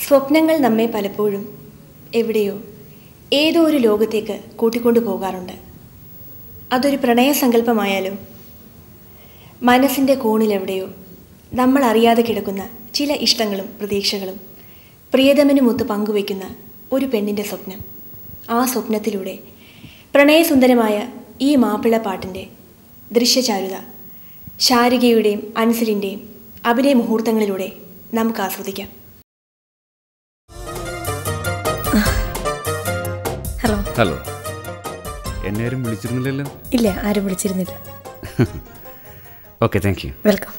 സ്വപ്നങ്ങൾ നമ്മെ പലപ്പോഴും എവിടെയോ ഏതോ ഒരു ലോകത്തേക്ക് കൂട്ടിക്കൊണ്ടു പോകാറുണ്ട് അതൊരു പ്രണയസങ്കല്പമായാലും മനസ്സിൻ്റെ കോണിലെവിടെയോ നമ്മൾ അറിയാതെ കിടക്കുന്ന ചില ഇഷ്ടങ്ങളും പ്രതീക്ഷകളും പ്രിയതമനുമൊത്ത് പങ്കുവയ്ക്കുന്ന ഒരു പെണ്ണിൻ്റെ സ്വപ്നം ആ സ്വപ്നത്തിലൂടെ പ്രണയസുന്ദരമായ ഈ മാപ്പിള പാട്ടിൻ്റെ ദൃശ്യചാരുത ശാരികയുടെയും അൻസലിൻ്റെയും അഭിനയ മുഹൂർത്തങ്ങളിലൂടെ നമുക്ക് ആസ്വദിക്കാം ഹലോ ഹലോ എന്നെ ആരും വിളിച്ചിരുന്നില്ലല്ലോ ഇല്ല ആരും വിളിച്ചിരുന്നില്ല ഓക്കെ താങ്ക് യു വെൽക്കം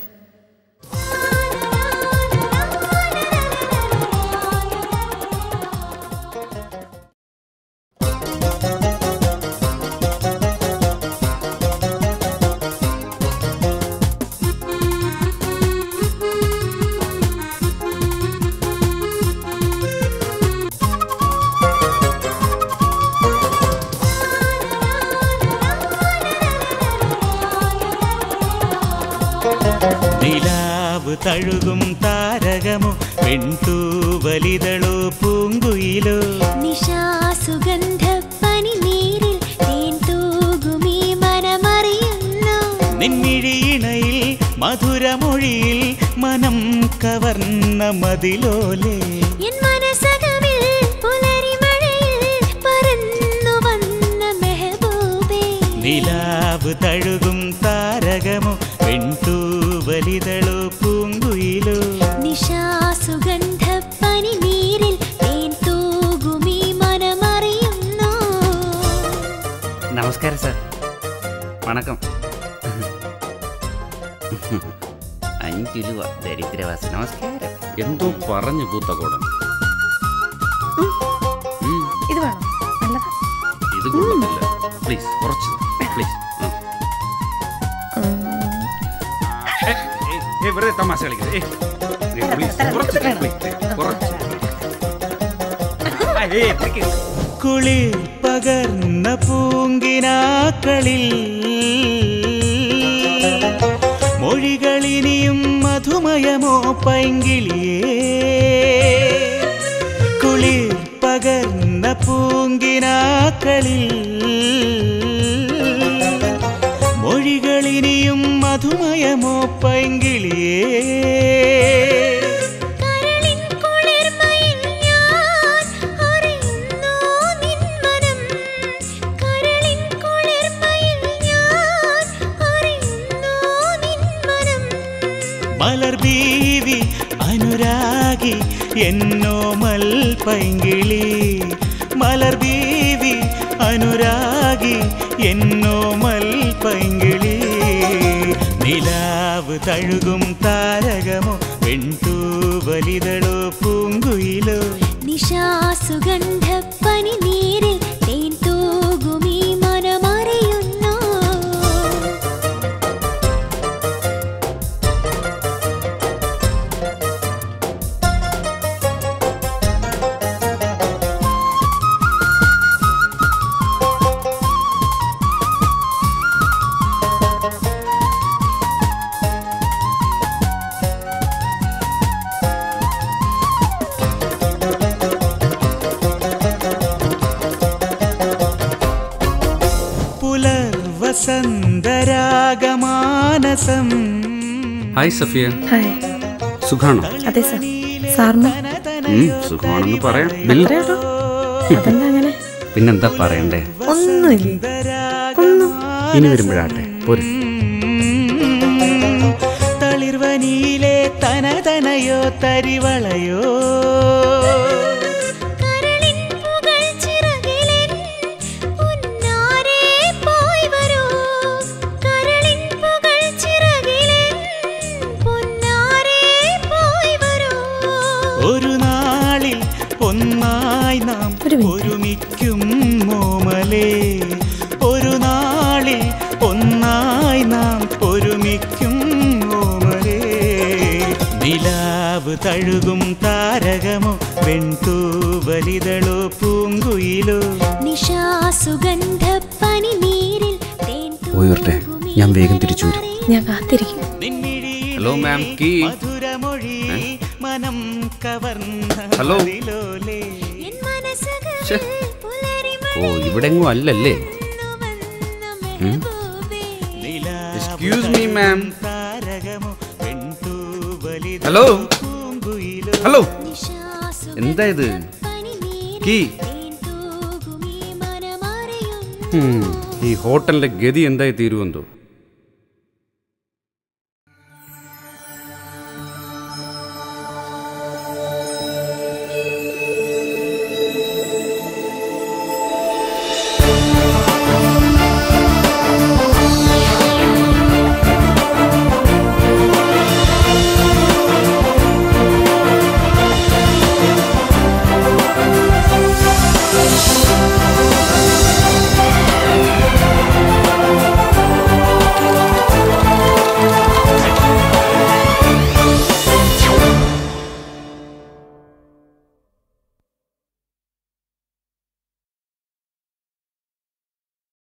നിലാവ് തഴുകും താരകമോ പെൺതൂവലിതളോ പൂങ്കുയിലോ നിശാസുഗന്ധ പനിനീരിൽ തേൻ തൂകുമീ മനമറിയുന്നു നിൻമിഴിയിണയിൽ മധുരമൊഴിയിൽ മനം കവർന്ന മതിലോലേ എൻ മനസകമിൽ പുലരിമഴയിൽ പറന്നു വന്ന മെഹബൂബേ നിലാവ് തഴുകും താരകമോ പെൺതൂവലിതളോ പൂങ്കുയിലോ നിശാസുഗന്ധ പനിനീരിൽ തേൻ തൂകുമീ മനമറിയുന്നു നമസ്കാരം സാർ വണക്കം അഞ്ചു രൂപ ദരിദ്രവാസി നമസ്കാരം എന്തോ പറഞ്ഞു പൂത്തക്കോടൻ ഇത് വേണം നല്ലതാ ഇത് കൊള്ളുന്നില്ല പ്ലീസ് കുറച്ച് പ്ലീസ് വെറുതെ തമാശ കളിക്കരുത് ഏയ്, ഏയ്, please, കുറച്ച് please, കുറച്ച് ആ, ഏയ്, take it. കുളിർ പകർന്ന പൂങ്കിനാക്കളിൽ മൊഴികളിനിയും മധുമയമോ പൈങ്കിളിയേ കുളിർ പകർന്ന പൂങ്കിനാക്കളിൽ മൊഴികളിനിയും മധുമയമോ പൈങ്കിളിയേ കരളിൻ കുളിർമയിൽ ഞാൻ അറിയുന്നു നിൻ മനം കരളിൻ കുളിർമയിൽ ഞാൻ അറിയുന്നു നിൻ മനം മലർ ബീവി അനുരാഗി എന്നോമൽ പൈങ്കിളി മലർ ബീവി അനുരാഗി എന്നോമൽ പൈങ്കിളി നിലാവ് തഴുകും താരകമോ പെൺതൂവലിതളോ പൂങ്കുയിലോ നിശാസുഗന്ധ പനിനീരിൽ തേൻ തൂകുമീ മനമറിയുന്നു പുലർ വസന്തരാഗമാനസം ഹായ് സഫിയ ഹായ് സുഖാണോ അതെ സാർ സാറിന് ഉം, സുഖമാണെന്ന് പറയാം ബിൽ അറിയാലോ അതെന്താ അങ്ങനെ പിന്നെന്താ പറയണ്ടേ ഒന്നുമില്ലേ ഒന്നും ഇനി വരുമ്പോഴാട്ടെ പോരെ തളിർവനിയിലെ തനതനയോ തരിവളയോ കരളിൻ പുകൾ ചിറകിലെൻ പൊന്നാരേ പോയി വരൂ കരളിൻ പുകൾ ചിറകിലെൻ പൊന്നാരേ പോയി വരൂ ഒരു നാളിൽ ഒന്നായി നാം ഒരു മിനിറ്റ്. ഒരുമിക്കും മോമലേ ഒരു നാളിൽ ഒന്നായി നാം ഒരുമിക്കും ഓമലേ നിലാവ് തഴുകും താരകമോ പെൺതൂവലിതളോ പൂങ്കുയിലോ നിശാസുഗന്ധ പനിനീരിൽ തേൻ പോയി വരട്ടെ ഞാൻ വേഗം തിരിച്ചു വരും ഞാൻ കാത്തിരിക്കും നിൻമിഴിയിലെ ഹലോ മാം കീ മധുരമൊഴി മനം കവർന്ന ഹലോ. മതിലോലേ എൻ മനസ്സകമിൽ ശ്ശെ. പുലരിമഴ ഓ ഇവിടെങ്ങും അല്ലല്ലേ വന്ന Excuse me, ma'am. താരകമോ പെൺതൂവലിതോ ഹലോ പൂങ്കുയിലോ ഹലോ നിശാസുഗന്ധ എന്താ ഇത് പനിനീരിൽ കീ തേൻ തൂകുമീ മനമറിയുന്നു ഉം, ഈ ഹോട്ടലിന്റെ ഗതി എന്തായി തീരുവെന്തോ